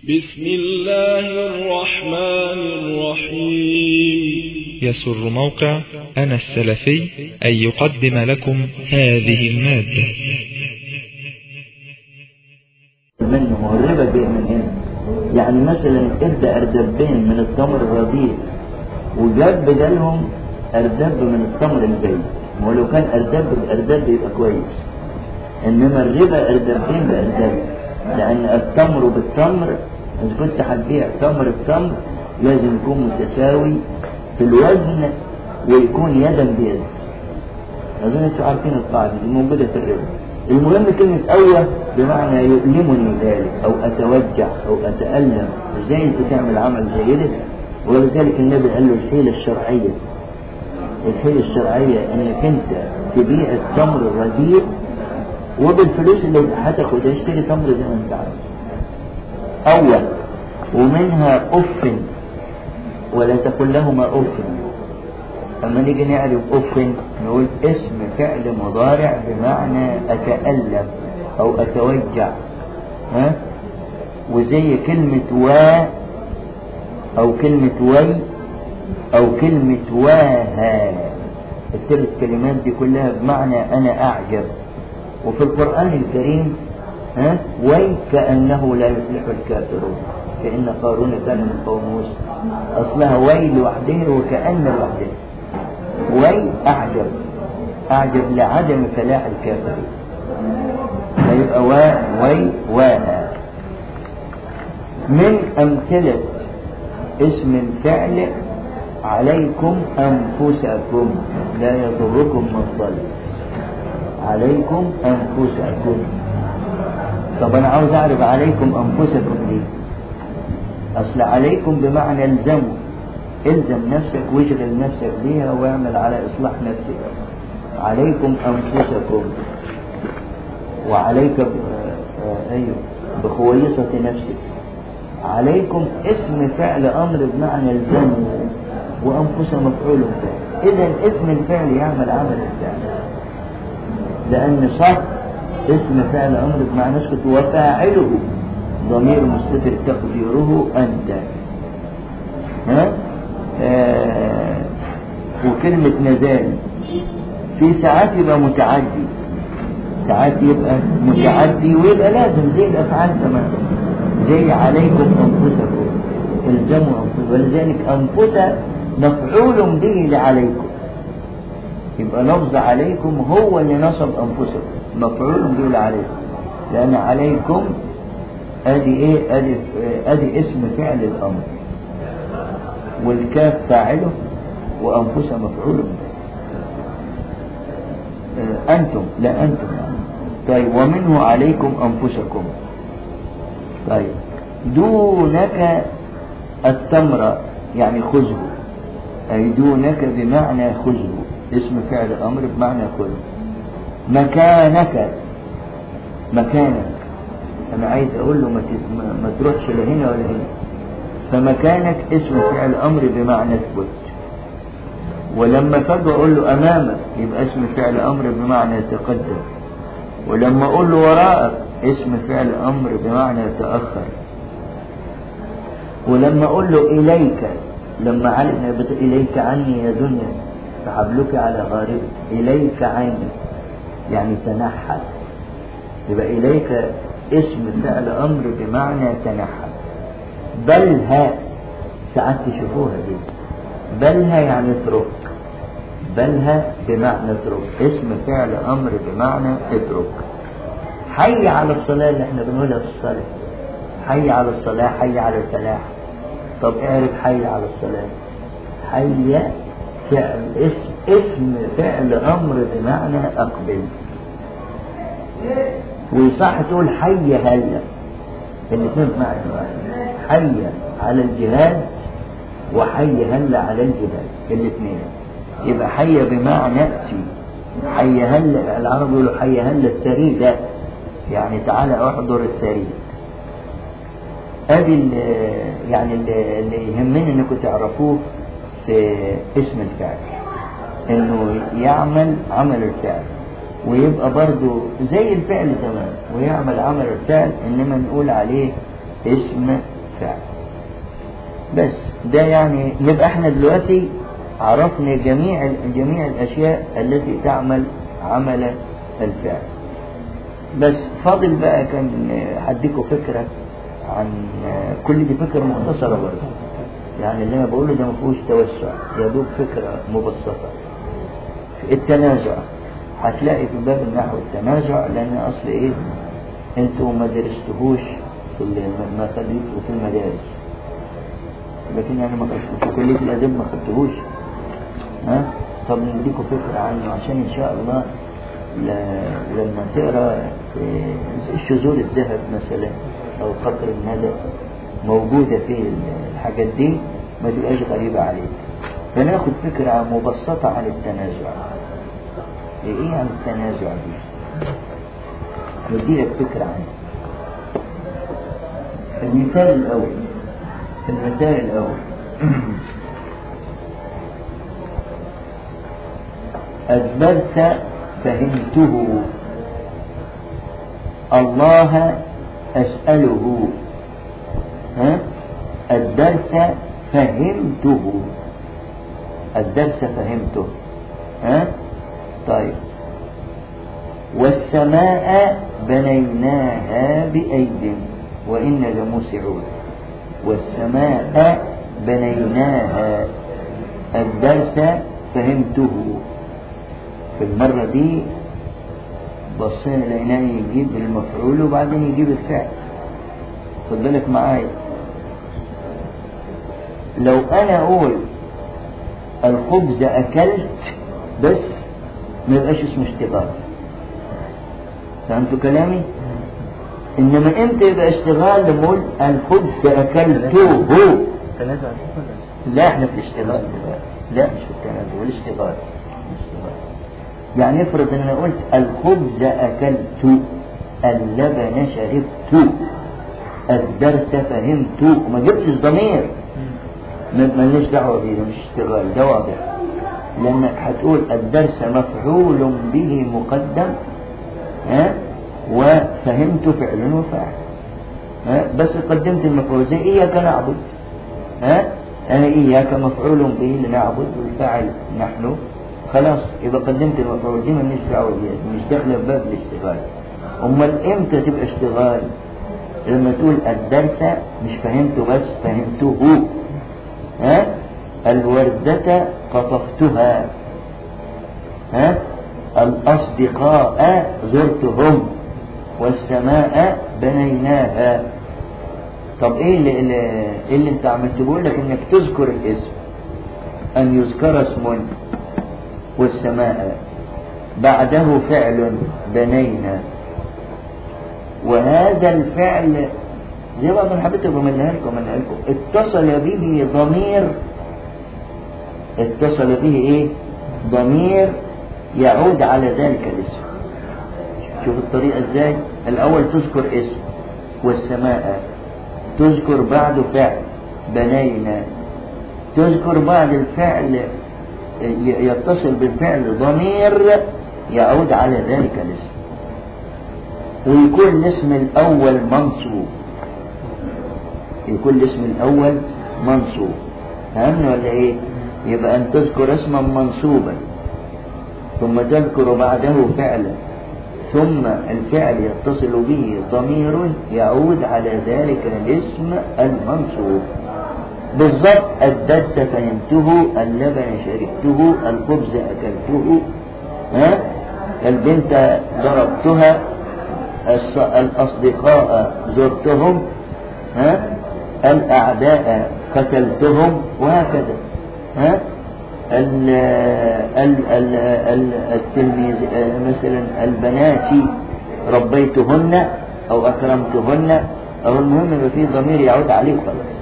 بسم الله الرحمن الرحيم يسر موقع أنا السلفي أن يقدم لكم هذه المادة منه والربا جاي من هنا يعني مثلا ادى اردبين من التمر الرديء وجاب بدلهم اردب من التمر الجيد ولو كان اردب باردب يبقى كويس انما الربا اردبين باردب لان التمر بالتمر اذا كنت هتبيع تمر بتمر لازم يكون متساوي في الوزن ويكون يدا بيد اظن انتوا عارفين القاعده دي موجوده في الربا المهم كلمة أوى بمعنى يؤلمني ذلك أو أتوجع أو أتألم إزاي أنت تعمل عمل زي ده ولذلك النبي قال له الحيلة الشرعية الحيلة الشرعية إنك أنت تبيع التمر الرديء وبالفلوس اللي هتاخدها اشتري تمر زي ما أنت عايز أول ومنها أف ولا تقل لهما أف أما نيجي نعرف أف نقول اسم فعل مضارع بمعنى أتألم أو أتوجع ها وزي كلمة وا أو كلمة وي أو كلمة واها الثلاث كلمات دي كلها بمعنى أنا أعجب وفي القرآن الكريم ها وي كأنه لا يفلح الكافرون كأن قارون كان من قوم موسى أصلها وي لوحده وكأن لوحده وي أعجب أعجب لعدم فلاح الكافرين فيبقى وا وي واها من أمثلة اسم الفعل عليكم أنفسكم لا يضركم من ضل عليكم أنفسكم طب أنا عاوز أعرف عليكم أنفسكم دي أصل عليكم بمعنى الزموا الزم نفسك واشغل نفسك بيها واعمل على إصلاح نفسك عليكم أنفسكم وعليك ب... آه أيوه بخويصة نفسك عليكم اسم فعل أمر بمعنى الزم وأنفس مفعول به إذا اسم الفعل يعمل عمل الفعل لأن صح اسم فعل أمر بمعنى اسكت وفاعله ضمير مستتر تقديره أنت ها آه وكلمة نزال في ساعات يبقى متعدي ساعات يبقى متعدي ويبقى لازم زي الأفعال كمان زي عليكم أنفسكم الزموا أنفسكم ولذلك أنفس مفعول به لعليكم يبقى لفظ عليكم هو اللي نصب أنفسكم مفعول به لعليكم لأن عليكم ادي ايه ادي ادي اسم فعل الامر والكاف فاعله وانفس مفعول به انتم لا انتم طيب ومنه عليكم انفسكم طيب دونك التمر يعني خذه اي دونك بمعنى خذه اسم فعل امر بمعنى خذه مكانك مكانك انا عايز اقول له ما, ما تروحش لا هنا ولا هنا فمكانك اسم فعل امر بمعنى اثبت ولما فجأة اقول له امامك يبقى اسم فعل امر بمعنى تقدم ولما اقول له وراءك اسم فعل امر بمعنى تاخر ولما اقول له اليك لما علم اليك عني يا دنيا فحبلك على غارب اليك عني يعني تنحى يبقى اليك اسم فعل امر بمعنى تنحى بلها ساعات تشوفوها دي بلها يعني اترك بلها بمعنى اترك اسم فعل امر بمعنى اترك حي على الصلاة اللي احنا بنقولها في الصلاة حي على الصلاة حي على الفلاح طب اعرف حي على الصلاة حي فعل اسم اسم فعل امر بمعنى اقبل ويصح تقول حي هلا الاثنين بمعنى واحد حي على الجهاد وحي هلا على الجهاد الاثنين يبقى حي بمعنى ائتي حي هلا العرب يقولوا حي هلا السريدة يعني تعالى احضر السريد ادي يعني اللي يهمني انكم تعرفوه في اسم الفعل انه يعمل عمل الفعل ويبقى برضه زي الفعل تمام ويعمل عمل الفعل انما نقول عليه اسم فعل بس ده يعني نبقى احنا دلوقتي عرفنا جميع جميع الاشياء التي تعمل عمل الفعل بس فاضل بقى كان هديكوا فكرة عن كل دي فكرة مختصرة برضه يعني اللي انا بقوله ده ما فيهوش توسع يا دوب فكرة مبسطة التنازع هتلاقي في باب النحو التنازع لان اصل ايه انتوا ما درستهوش في ال- ما خدتوا في المدارس لكن يعني ما خدتوش في كلية الادب ما خدتهوش ها طب نديكوا فكرة عنه عشان ان شاء الله ل- لما تقرا في شذور الذهب مثلا او قطر الندى موجودة في الحاجات دي ما تبقاش غريبة عليك فناخد فكرة مبسطة عن التنازع ايه عن التنازع دي نديلك فكرة عنه المثال الأول المثال الأول الدرس فهمته الله أسأله ها؟ الدرس فهمته الدرس فهمته ها؟ طيب والسماء بنيناها بأيد وإنا لموسعون والسماء بنيناها الدرس فهمته في المرة دي بصينا لقيناه يجيب المفعول وبعدين يجيب الفعل خد بالك معايا لو انا اقول الخبز اكلت بس ما يبقاش اسمه اشتغال فهمتوا كلامي انما امتى يبقى اشتغال لما اقول الخبز اكلته تنازع لا احنا في الاشتغال دلوقتي لا مش في التنازل الاشتغال الاشتغال. يعني افرض ان انا قلت الخبز اكلت اللبن شربت الدرس فهمت وما جبتش ضمير ما- مالناش دعوه بيه ده مش اشتغال ده واضح لانك هتقول الدرس مفعول به مقدم ها وفهمت فعل وفاعل ها بس قدمت المفعول زي اياك نعبد ها انا اياك مفعول به لنعبد والفاعل نحن خلاص يبقى قدمت المفعول دي مالناش دعوه بيها مش داخله في باب الاشتغال امال امتى تبقى اشتغال لما تقول الدرس مش فهمته بس فهمته ها الوردة قطفتها ها الأصدقاء زرتهم والسماء بنيناها طب ايه اللي, اللي, إيه اللي انت عملت بقول لك انك تذكر الاسم ان يذكر اسم والسماء بعده فعل بنينا وهذا الفعل زي ما انا حبيت بملها لكم منها لكم اتصل به ضمير اتصل به ايه ضمير يعود على ذلك الاسم شوف الطريقة ازاي الاول تذكر اسم والسماء تذكر بعد فعل بنينا تذكر بعد الفعل ي- يتصل بالفعل ضمير يعود على ذلك الاسم ويكون الاسم الاول منصوب يكون الاسم الاول منصوب فهمنا ولا ايه يبقى ان تذكر اسما منصوبا ثم تذكر بعده فعلا ثم الفعل يتصل به ضمير يعود على ذلك الاسم المنصوب بالضبط الدرس فهمته اللبن شربته الخبز أكلته ها البنت ضربتها الص- الأصدقاء زرتهم ها الأعداء قتلتهم وهكذا ها ال ال ال ال التلميذ آه، مثلا البنات ربيتهن أو أكرمتهن أو المهم يبقى فيه ضمير يعود عليه خلاص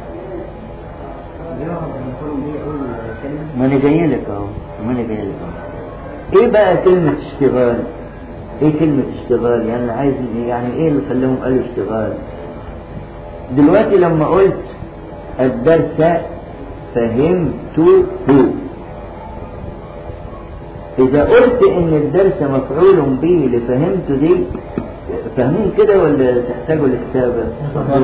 ما انا جاي لك اهو ما انا جاي لك اهو ايه بقى كلمة اشتغال ايه كلمة اشتغال يعني أنا عايز يعني ايه اللي خلاهم قالوا اشتغال دلوقتي لما قلت الدرس فهمته اذا قلت ان الدرس مفعول به لفهمت دي فاهمين كده ولا تحتاجوا لكتابة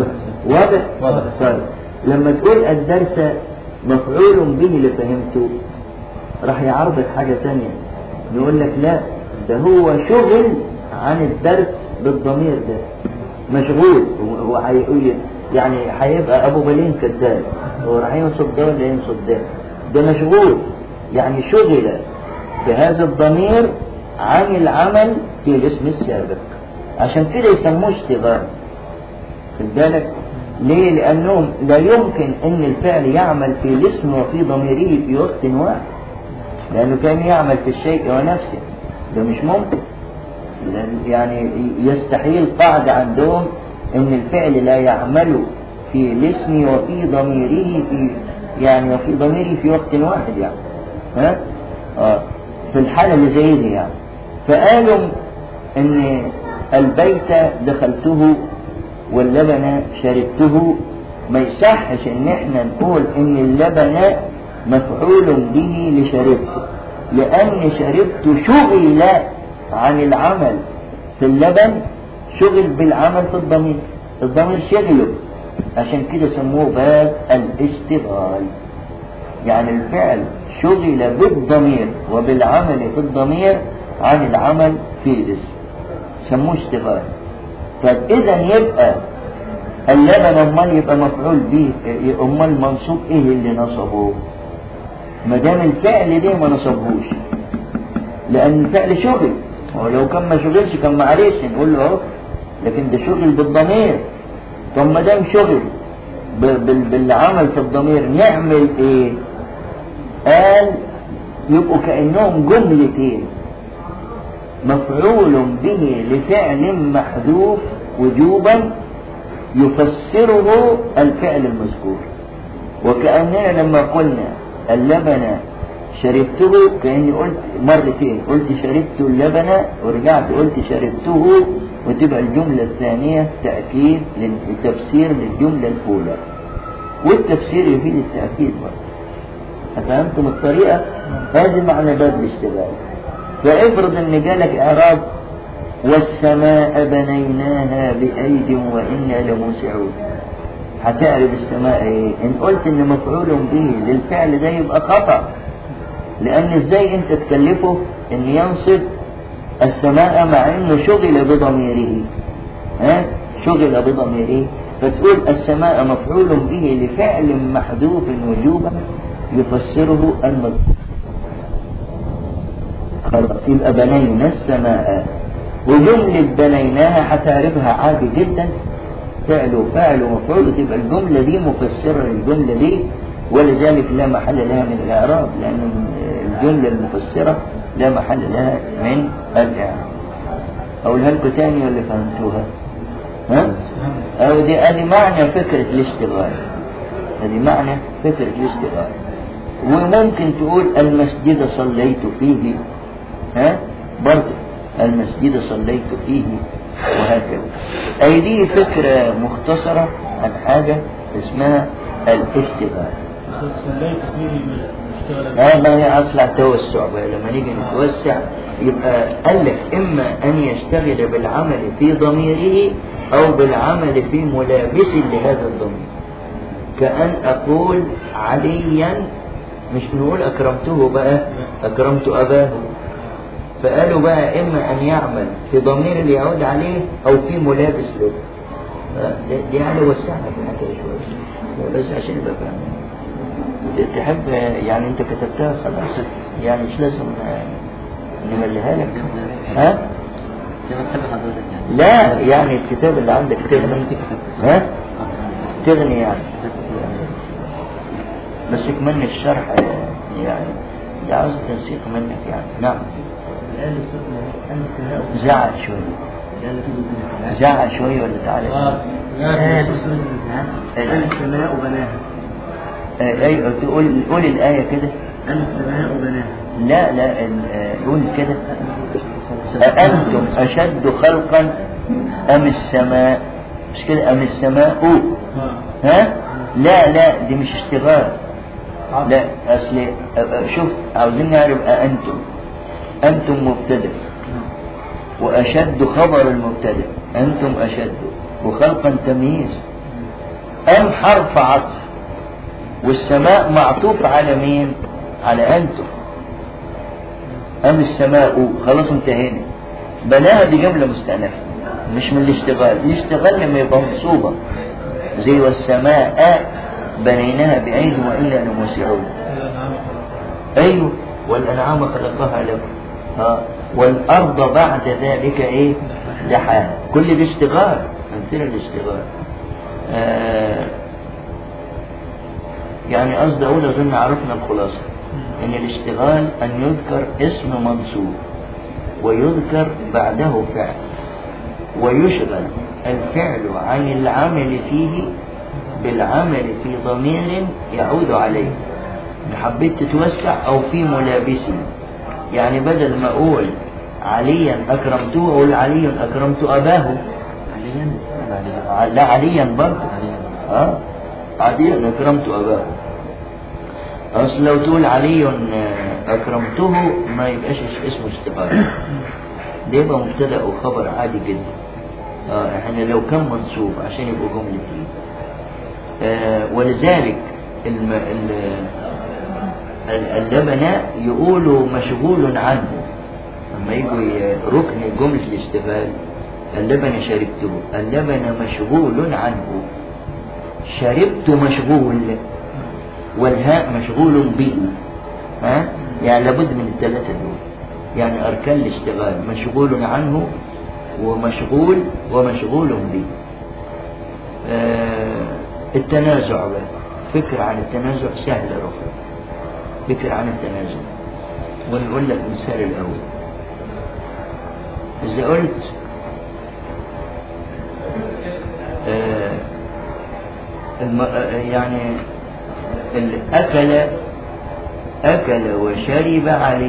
واضح؟ واضح. طيب لما تقول الدرس مفعول به اللي فهمته راح يعرضك حاجة تانية يقول لك لا ده هو شغل عن الدرس بالضمير ده مشغول هو هيقول يعني هيبقى ابو بلين كذاب هو راح ينصب ده ولا ينصب ده ده مشغول يعني شغل بهذا الضمير عن العمل في الاسم السابق عشان كده يسموه اشتغال خد بالك ليه لانهم لا يمكن ان الفعل يعمل في الاسم وفي ضميره في وقت واحد لانه كان يعمل في الشيء ونفسه ده مش ممكن لأن- يعني يستحيل قاعدة عندهم ان الفعل لا يعمل في الاسم وفي ضميره في يعني وفي ضميره في وقت واحد يعني ها اه في الحالة اللي زي دي يعني فقالوا ان البيت دخلته واللبن شربته ما يصحش ان احنا نقول ان اللبن مفعول به لشربته لان شربته شغل عن العمل في اللبن شغل بالعمل في الضمير الضمير شغله عشان كده سموه باب الاشتغال يعني الفعل شغل بالضمير وبالعمل في الضمير عن العمل في الاسم سموه اشتغال طب اذا يبقى اللبن امال يبقى مفعول به امال منصوب ايه اللي نصبه ما دام الفعل ده ما نصبهوش لان الفعل شغل ولو كان ما شغلش كان معلش نقول له اهو لكن ده شغل بالضمير طب ما دام شغل ب- بال- بالعمل في الضمير نعمل ايه قال يبقوا كانهم جملتين مفعول به لفعل محذوف وجوبا يفسره الفعل المذكور وكأننا لما قلنا اللبن شربته كأني قلت مرتين قلت شربت اللبن ورجعت قلت شربته وتبقى الجملة الثانية تأكيد للتفسير للجملة الأولى والتفسير يفيد التأكيد برضه فهمتم الطريقة؟ هذه معنى باب الاشتغال فافرض ان جالك اعراب والسماء بنيناها بأيد وإنا لموسعون هتعرف السماء ايه ان قلت ان مفعول به للفعل ده يبقى خطأ لان ازاي انت تكلفه ان ينصب السماء مع انه شغل بضميره ها شغل بضميره فتقول السماء مفعول به لفعل محذوف وجوبا يفسره المذكور خلاص يبقى بنينا السماء وجملة بنيناها هتعرفها عادي جدا فعل وفاعل ومفعول تبقى الجملة دي مفسرة للجملة دي ولذلك لا محل لها من الإعراب لأن الجملة المفسرة لا محل لها من الإعراب أقولها لكم تاني ولا فهمتوها؟ ها؟ أو دي ادي معنى فكرة الاشتغال ادي معنى فكرة الاشتغال وممكن تقول المسجد صليت فيه ها برضه المسجد صليت فيه وهكذا أي دي فكرة مختصرة عن حاجة اسمها الاشتغال صليت فيه من اشتغل هذا هي أصل التوسع بقى لما نيجي نتوسع يبقى قال لك إما أن يشتغل بالعمل في ضميره أو بالعمل في ملابس لهذا الضمير كأن أقول عليا مش نقول أكرمته بقى أكرمت أباه فقالوا بقى إما أن يعمل في ضمير اللي يعود عليه أو في ملابس له دي- دي يعني وسعنا في الحكاية شوية بس عشان يبقى فاهم تحب يعني انت كتبتها خلاص يعني مش لازم آه، نمليها لك ها زي ما تحب حضرتك يعني لا يعني الكتاب اللي عندك تغني ها تغني يعني بس كمان الشرح آه، يعني ده عاوز تنسيق منك يعني نعم الآن السنة أن الثناء زعل شوية زعل شوية ولا تعالى آه لا تسرد أيوة. أن السماء بناها آه، ايوه تقول قول الآية كده أن السماء بناها لا لا ال- آه، قول كده أأنتم أشد خلقا أم السماء مش كده أم السماء آه. ها لا لا دي مش اشتغال لا أصل أ- أ- شوف عاوزين نعرف أأنتم أنتم مبتدأ وأشد خبر المبتدأ أنتم أشد وخلقا تمييز أم حرف عطف والسماء معطوف على مين على أنتم أم السماء خلاص انتهينا بناها دي جملة مستأنفة مش من الاشتغال الاشتغال لما يبقى منصوبة زي والسماء بنيناها بعيد وإنا لموسعون أيوه والأنعام خلقها لكم ها والأرض بعد ذلك إيه دحاها كل ده اشتغال أمثلة الاشتغال آه يعني قصدي أقول أظن عرفنا الخلاصة إن الاشتغال أن يذكر اسم منصوب ويذكر بعده فعل ويشغل الفعل عن العمل فيه بالعمل في ضمير يعود عليه إن حبيت تتوسع أو في ملابسه يعني بدل ما أقول عليا أكرمته أقول علي أكرمت أباه عليا عليا لا عليا برضه عليا اه عليا أكرمت أباه أصل لو تقول علي أكرمته ما يبقاش اسمه اشتغال ده يبقى مبتدأ وخبر عادي جدا اه احنا لو كان منصوب عشان يبقوا جملتين آه ولذلك الم... ال... ال- اللبناء يقولوا مشغول عنه لما يجوا ي- ركن جملة الاشتغال اللبن شربته اللبن مشغول عنه شربت مشغول والهاء مشغول به ها يعني لابد من الثلاثة دول يعني أركان الاشتغال مشغول عنه ومشغول ومشغول به آه التنازع بقى فكرة عن التنازع سهلة أخرى فكرة عن التنازع ونقول لك مثال الأول إذا قلت آه الم... آه، يعني ال- أكل أكل وشرب علي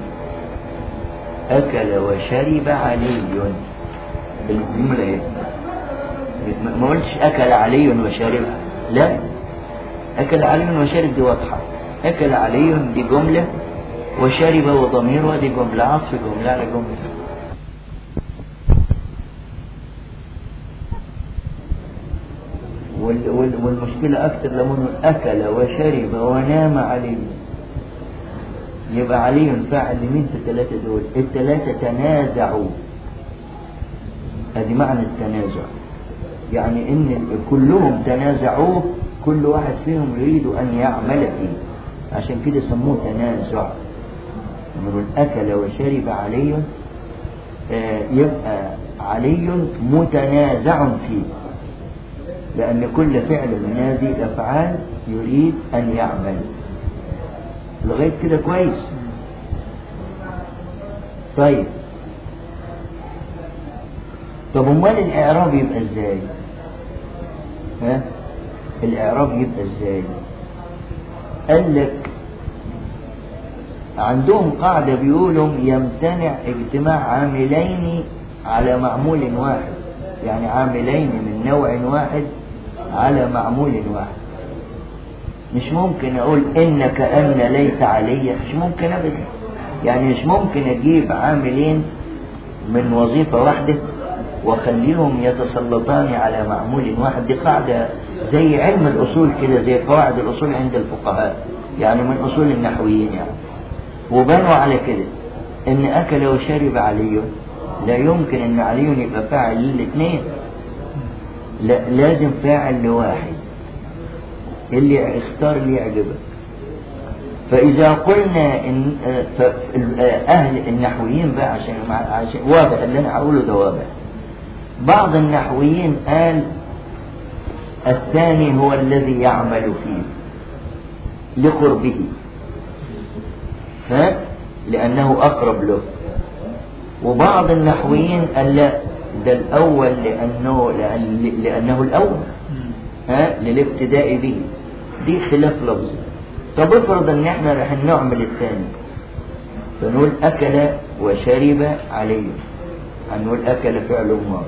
أكل وشرب علي الجملة إيه؟ ما- ما قلتش أكل علي وشرب لا أكل علي وشرب دي واضحة أكل علي دي جملة وشرب وضمير ودي جملة عطف جملة على جملة وال وال والمشكلة أكثر لما نقول أكل وشرب ونام علي يبقى علي فاعل لمين في الثلاثة دول الثلاثة تنازعوا هذه معنى التنازع يعني ان ال- كلهم تنازعوه كل واحد فيهم يريد ان يعمل فيه عشان كده سموه تنازع لما نقول اكل وشرب علي آه، يبقى علي متنازع فيه لأن كل فعل من هذه الأفعال يريد أن يعمل لغاية كده كويس طيب طب امال الإعراب يبقى إزاي؟ ها؟ الإعراب يبقى إزاي؟ قال لك عندهم قاعدة بيقولوا يمتنع اجتماع عاملين على معمول واحد يعني عاملين من نوع واحد على معمول واحد مش ممكن اقول انك ان ليس علي مش ممكن ابدا يعني مش ممكن اجيب عاملين من وظيفة واحدة واخليهم يتسلطان على معمول واحد دي قاعدة زي علم الاصول كده زي قواعد الاصول عند الفقهاء يعني من اصول النحويين يعني وبنوا على كده ان اكل وشرب علي لا يمكن ان علي يبقى فاعل للاثنين لا لازم فاعل لواحد اللي اختار اللي يعجبك فإذا قلنا إن آه، ف- ال- آه، أهل النحويين بقى عشان مع- عشان واضح اللي أنا هقوله ده واضح بعض النحويين قال الثاني هو الذي يعمل فيه لقربه ف لأنه أقرب له وبعض النحويين قال لا ده الأول لأنه لأن لأنه الأول ها للابتداء به دي خلاف لفظي طب افرض ان احنا راح نعمل الثاني فنقول اكل وشرب عليه هنقول اكل فعل ماضي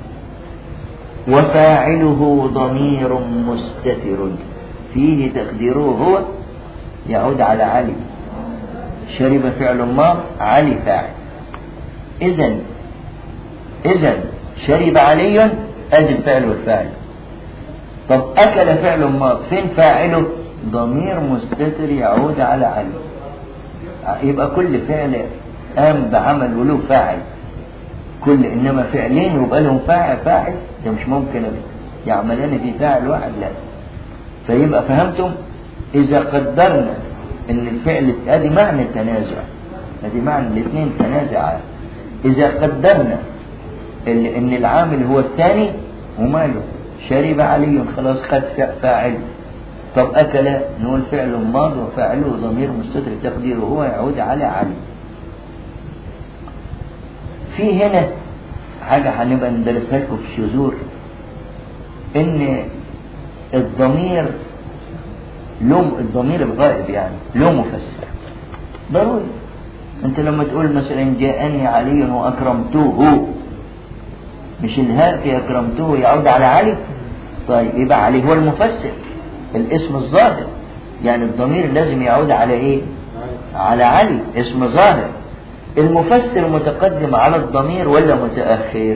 وفاعله ضمير مستتر فيه تقديره هو يعود على علي شرب فعل ماض علي فاعل اذا اذا شرب علي ادي الفعل والفاعل طب أكل فعل ماض فين فاعله ضمير مستتر يعود على علي يبقى كل فعل قام بعمل وله فاعل كل إنما فعلين يبقى لهم فاعل فاعل ده مش ممكن يعملان في فاعل واحد لا فيبقى فهمتم إذا قدرنا إن الفعل ادي معنى التنازع ادي معنى الاثنين تنازعا إذا قدرنا ال- إن العامل هو الثاني وماله شرب علي خلاص خد فع- فاعل طب أكل نقول فعل ماض وفاعله ضمير مستتر تقديره هو يعود على علي في هنا حاجة هنبقى ندرسها لكم في الشذور إن الضمير له الضمير الغائب يعني له مفسر ضروري انت لما تقول مثلا جاءني علي واكرمته مش الهاء في اكرمته يعود على علي طيب يبقى علي هو المفسر الاسم الظاهر يعني الضمير لازم يعود على ايه على علي اسم ظاهر المفسر متقدم على الضمير ولا متأخر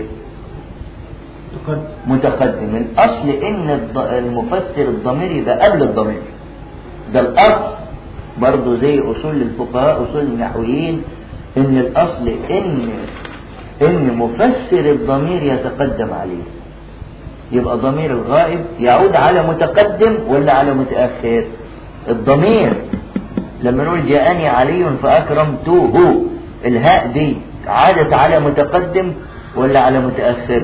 تقدم متقدم الأصل إن الض- المفسر الضمير يبقى قبل الضمير ده الأصل برضه زي أصول الفقهاء أصول النحويين إن الأصل إن إن مفسر الضمير يتقدم عليه يبقى ضمير الغائب يعود على متقدم ولا على متأخر الضمير لما نقول جاءني علي فأكرمته الهاء دي عادت على متقدم ولا على متأخر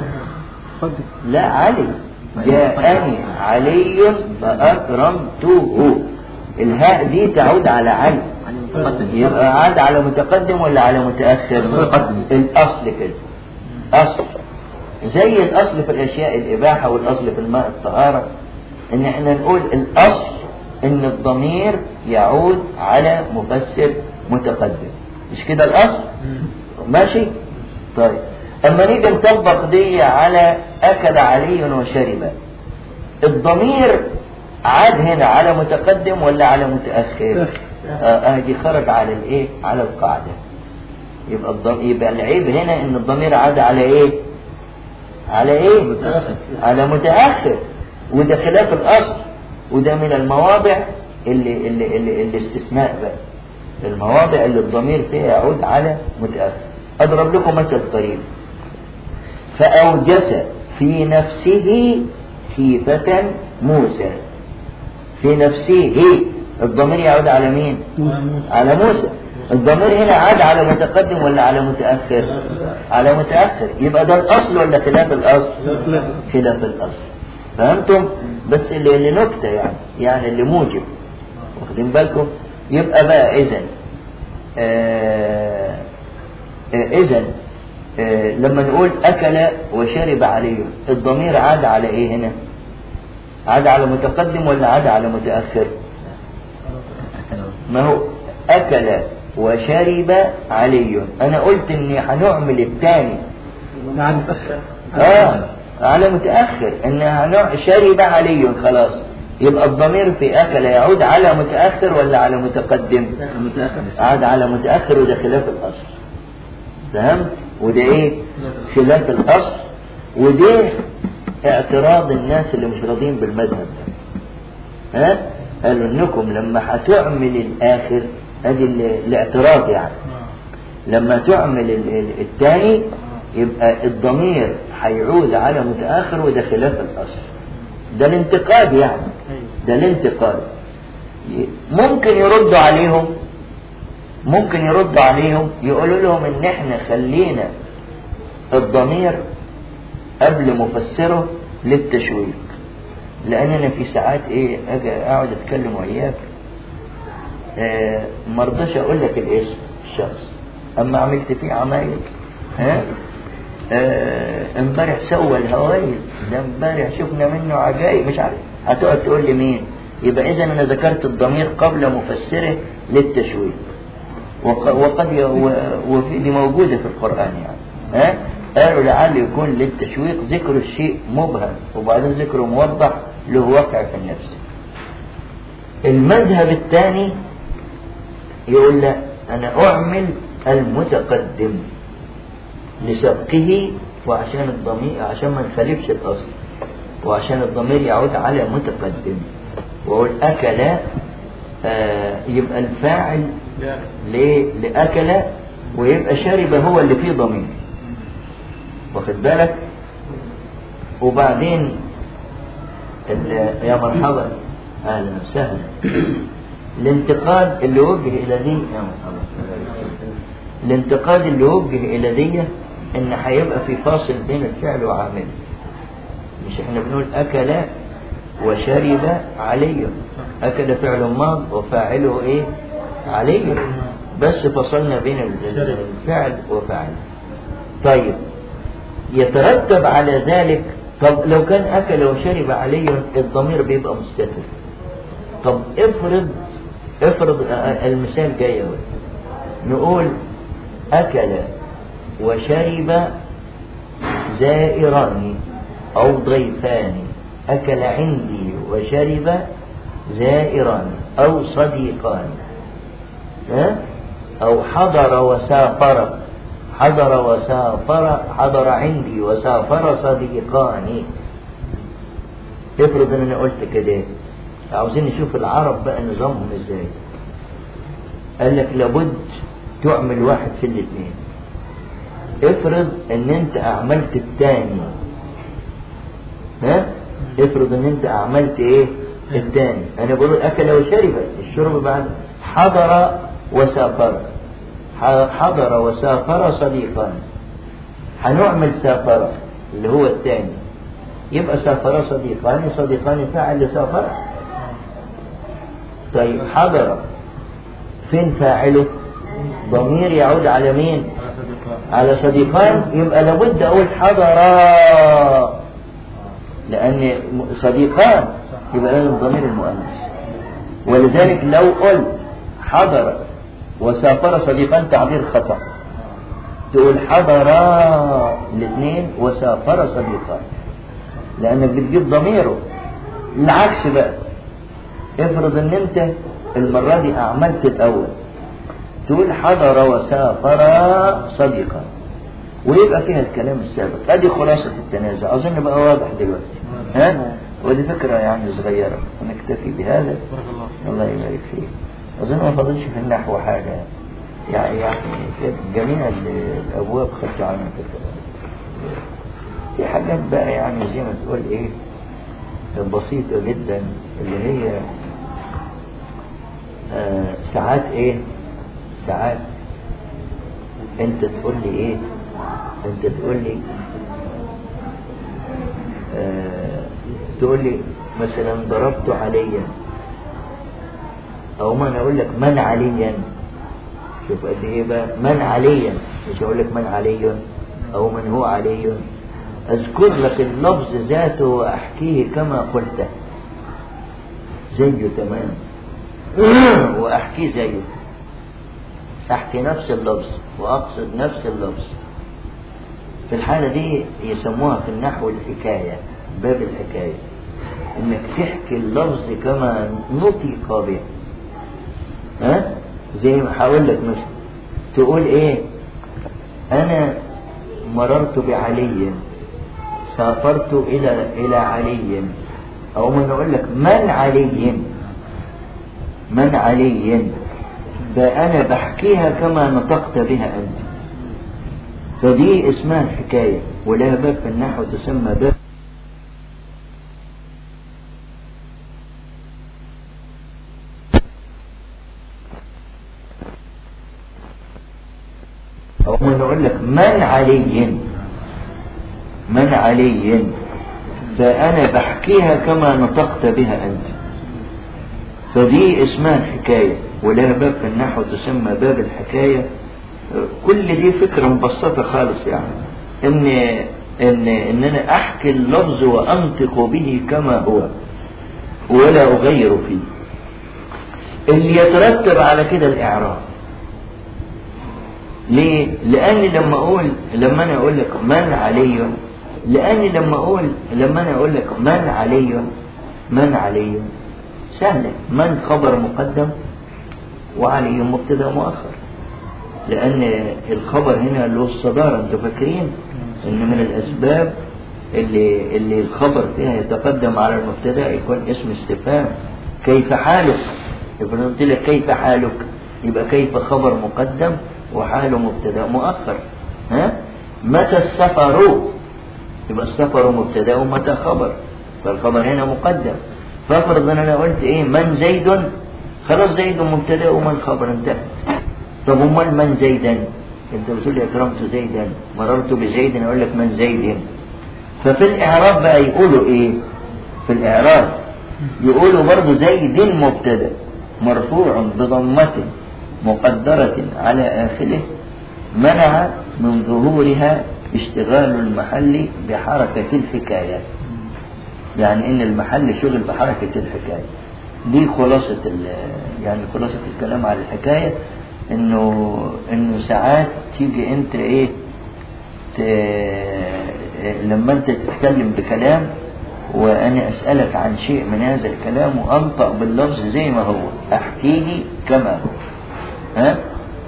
لا علي جاءني علي فأكرمته الهاء دي تعود على علي يبقى عاد على متقدم ولا على متأخر متقدم. الأصل كده أصل زي الأصل في الأشياء الإباحة والأصل في الماء الطهارة إن إحنا نقول الأصل إن الضمير يعود على مفسر متقدم مش كده الأصل ماشي طيب اما نيجي نطبق دي على اكل علي وشرب الضمير عاد هنا على متقدم ولا على متاخر اه آه، دي خرج على الايه على القاعده يبقى الضم... يبقى العيب هنا ان الضمير عاد على ايه على ايه متأخر. على متاخر وده خلاف الاصل وده من المواضع اللي اللي اللي الاستثناء بقى المواضع اللي الضمير فيها يعود على متاخر اضرب لكم مثل قريب فأوجس في نفسه خيفة موسى في نفسه الضمير يعود على مين على موسى الضمير هنا عاد على متقدم ولا على متأخر على متأخر يبقى ده الأصل ولا خلاف الأصل خلاف الأصل فهمتم بس اللي, اللي نكتة يعني يعني اللي موجب واخدين بالكم يبقى بقى إذن آه إذا لما نقول أكل وشرب عليه الضمير عاد على إيه هنا عاد على متقدم ولا عاد على متأخر ما هو أكل وشرب علي أنا قلت إني هنعمل الثاني نعم متأخر آه على متأخر إن هنوع شرب علي خلاص يبقى الضمير في أكل يعود على متأخر ولا على متقدم متأخر عاد على متأخر وده خلاف الأصل فهمت وده ايه خلاف الأصل وده اعتراض الناس اللي مش راضيين بالمذهب ده ها قالوا انكم لما هتعمل الاخر ادي ال- الاعتراض يعني لما تعمل ال- ال- الثاني يبقى الضمير هيعود على متأخر وده خلاف الأصل ده الانتقاد يعني ده الانتقاد ي- ممكن يردوا عليهم ممكن يردوا عليهم يقولوا لهم ان احنا خلينا الضمير قبل مفسره للتشويق لاننا في ساعات ايه اجي اقعد اتكلم وياك آه مرضاش اقول لك الاسم الشخص اما عملت فيه عمايل ها آه، امبارح سوى الهوايل ده امبارح شفنا منه عجائب مش عارف هتقعد تقول لي مين يبقى اذا انا ذكرت الضمير قبل مفسره للتشويق وق- وقد ي- و- وفي دي موجودة في القرآن يعني ها قالوا لعل يكون للتشويق ذكر الشيء مبهم وبعدين ذكره موضح له وقع في النفس المذهب الثاني يقول لا أنا أعمل المتقدم لسبقه وعشان الضمير عشان ما نخالفش الأصل وعشان الضمير يعود على متقدم وأقول أكل آه يبقى الفاعل ليه؟ لأكل ويبقى شرب هو اللي فيه ضمير واخد بالك وبعدين ال- يا مرحبا اهلا وسهلا الانتقاد اللي وجه الى دي يا مرحبا الانتقاد اللي وجه الى دي ان هيبقى في فاصل بين الفعل وعامله مش احنا بنقول اكل وشرب علي اكل فعل ماض وفاعله ايه علي بس فصلنا بين ال- الفعل وفاعله طيب يترتب على ذلك طب لو كان أكل وشرب عليه الضمير بيبقى مستتر طب افرض افرض آه، المثال جاي اهو نقول أكل وشرب زائران أو ضيفان أكل عندي وشرب زائران أو صديقان ها؟ أو حضر وسافر حضر وسافر حضر عندي وسافر صديقان افرض ان انا قلت كده عاوزين نشوف العرب بقى نظامهم ازاي قال لك لابد تعمل واحد في الاثنين افرض ان انت اعملت الثاني ها افرض ان انت اعملت ايه الثاني انا بقول اكل وشرب الشرب بعد حضر وسافر حضر وسافر صديقان هنعمل سافر اللي هو الثاني يبقى سافر صديقان صديقان فاعل لسافر طيب حضر فين فاعله ضمير يعود على مين على صديقان يبقى لابد اقول حضرا لان صديقان يبقى لازم ضمير المؤنث ولذلك لو قلت حضر وسافر صديقان تعبير خطأ تقول حضرا الاثنين وسافر صديقان لانك بتجيب ضميره العكس بقى افرض ان انت المرة دي اعملت الاول تقول حضر وسافر صديقا ويبقى فيها الكلام السابق ادي خلاصة التنازع اظن بقى واضح دلوقتي ها ودي فكرة يعني صغيرة ونكتفي بهذا الله يبارك فيك أظن ما فاضلش في النحو حاجة يعني يعني جميع الأبواب خدت عنها فكرة في حاجات بقى يعني زي ما تقول إيه بسيطة جدا اللي هي آه ساعات إيه ساعات أنت تقول لي إيه أنت تقول لي آه تقول لي مثلا ضربت عليا او ما انا اقول لك من عليا شوف قد ايه بقى من عليا مش هقول لك من علي او من هو علي اذكر لك اللفظ ذاته واحكيه كما قلته زيه تمام واحكيه زيه احكي نفس اللفظ واقصد نفس اللفظ في الحالة دي يسموها في النحو الحكاية باب الحكاية انك تحكي اللفظ كما نطق به ها زي ما هقول لك مثلا تقول ايه انا مررت بعلي سافرت الى الى علي او من اقول لك من علي من علي فانا بحكيها كما نطقت بها انت فدي اسمها الحكايه ولها باب في النحو تسمى باب أو من أقول لك من علي من علي فأنا بحكيها كما نطقت بها أنت فدي اسمها الحكاية ولها باب في النحو تسمى باب الحكاية كل دي فكرة مبسطة خالص يعني إن إن إن أنا أحكي اللفظ وأنطق به كما هو ولا أغير فيه اللي يترتب على كده الإعراب ليه؟ لأن لما أقول لما أنا أقول لك من علي لأن لما أقول لما أنا أقول لك من علي من علي سهلة من خبر مقدم وعلي مبتدا مؤخر لأن الخبر هنا له الصدارة أنتوا فاكرين إن من الأسباب اللي اللي الخبر فيها يتقدم على المبتدا يكون اسم استفهام كيف حالك يبقى أنا قلت لك كيف حالك يبقى كيف خبر مقدم وحاله مبتدا مؤخر ها متى السفر يبقى السفر مبتدا ومتى خبر فالخبر هنا مقدم فافرض ان انا قلت ايه من زيد خلاص زيد مبتدا وما الخبر انتهى طب امال من زيدا انت بتقول لي اكرمت زيدا مررت بزيد اقول لك من زيد ففي الاعراب بقى يقولوا ايه في الاعراب يقولوا برضو زيد مبتدا مرفوع بضمة مقدرة على آخره منع من ظهورها اشتغال المحل بحركة الحكاية يعني ان المحل شغل بحركة الحكاية دي خلاصة يعني خلاصة الكلام على الحكاية انه انه ساعات تيجي انت ايه ت... لما انت تتكلم بكلام وانا اسألك عن شيء من هذا الكلام وانطق باللفظ زي ما هو احكيه كما هو ها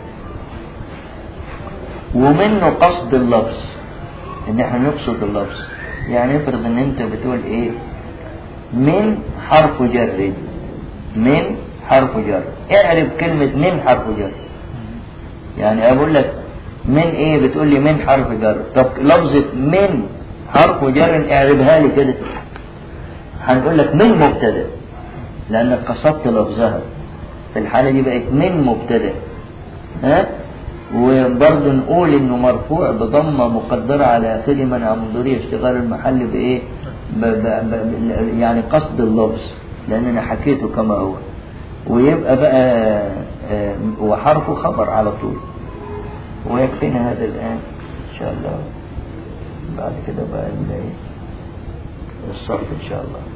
ومنه قصد اللفظ ان احنا نقصد اللفظ يعني افرض ان انت بتقول ايه من حرف جر من حرف جر اعرف كلمة من حرف جر يعني اقول لك من ايه بتقول لي من حرف جر طب لفظة من حرف جر اعربها لي كده هنقول لك من مبتدا لانك قصدت لفظها في الحالة دي بقت من مبتدا ها وبرضه نقول انه مرفوع بضمه مقدره على اخره منع من ظهوره اشتغال المحل بايه ب ب ب يعني قصد اللفظ لان انا حكيته كما هو ويبقى بقى آه وحرفه خبر على طول ويكفينا هذا الان ان شاء الله بعد كده بقى الصرف ان شاء الله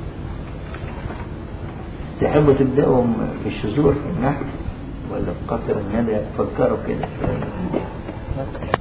تحبوا تبدأوا في الشذور في النحو ولا في قطر الندى فكروا كده شوية